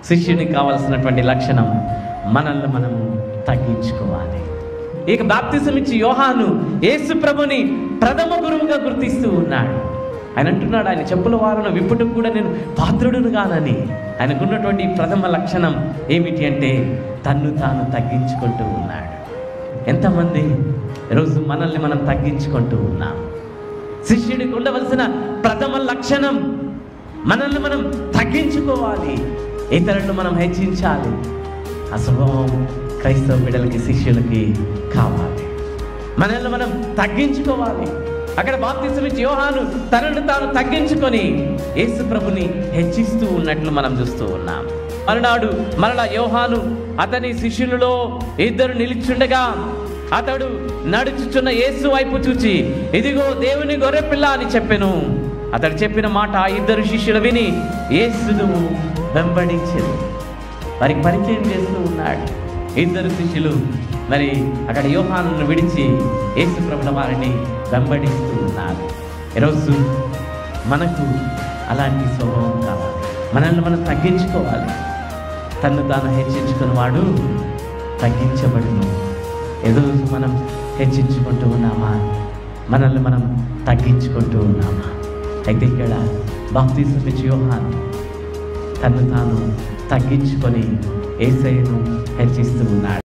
శిష్యునికి కావాల్సినటువంటి లక్షణం మనల్ని మనము తగ్గించుకోవాలి ఇక బాప్తిజం ఇచ్చి యోహాను యేసు ప్రభుని ప్రథమ గురువుగా గుర్తిస్తూ ఉన్నాడు ఆయన అంటున్నాడు ఆయన చెప్పుల వారను విప్పుటకు కూడా నేను పాత్రుడును కానని ఆయనకున్నటువంటి ఈ ప్రథమ లక్షణం ఏమిటి అంటే తన్ను తాను తగ్గించుకుంటూ ఉన్నాడు ఎంతమంది ఈరోజు మనల్ని మనం తగ్గించుకుంటూ ఉన్నాం శిష్యుడికి ఉండవలసిన ప్రథమ లక్షణం మనల్ని మనం తగ్గించుకోవాలి ఇతరులను మనం హెచ్చించాలి ఆ స్వభావం క్రైస్తవ బిడ్డలకి శిష్యులకి కావాలి మనల్ని మనం తగ్గించుకోవాలి అక్కడ బాప్తిసం ఇచ్చి యోహాను తనను తాను తగ్గించుకొని యేసు ప్రభుని హెచ్చిస్తూ ఉన్నట్లు మనం చూస్తూ ఉన్నాం మరునాడు మరలా యోహాను అతని శిష్యులలో ఇద్దరు నిలిచుండగా అతడు నడుచుచున్న యేసు వైపు చూచి ఇదిగో దేవుని గొర్రెపిల్ల అని చెప్పెను అతడు చెప్పిన మాట ఆ ఇద్దరు శిష్యులు విని యేసును వెంబడించారు వారికి పరిచయం చేస్తూ ఉన్నాడు ఇద్దరు శిష్యులు మరి అక్కడ యోహాను విడిచి యేసు ప్రభుల వారిని వెంబడిస్తూ ఉన్నారు ఈరోజు మనకు అలాంటి స్వభావం కావాలి మనల్ని మనం తగ్గించుకోవాలి తను తాను హెచ్చించుకున్న వాడు తగ్గించబడును ఏదో మనం హెచ్చించుకుంటూ ఉన్నామా మనల్ని మనం తగ్గించుకుంటూ ఉన్నామా అయితే ఇక్కడ బాప్తీసం ఇచ్చి యోహాను తను తాను తగ్గించుకొని ఏసైను హెచ్చిస్తూ ఉన్నాడు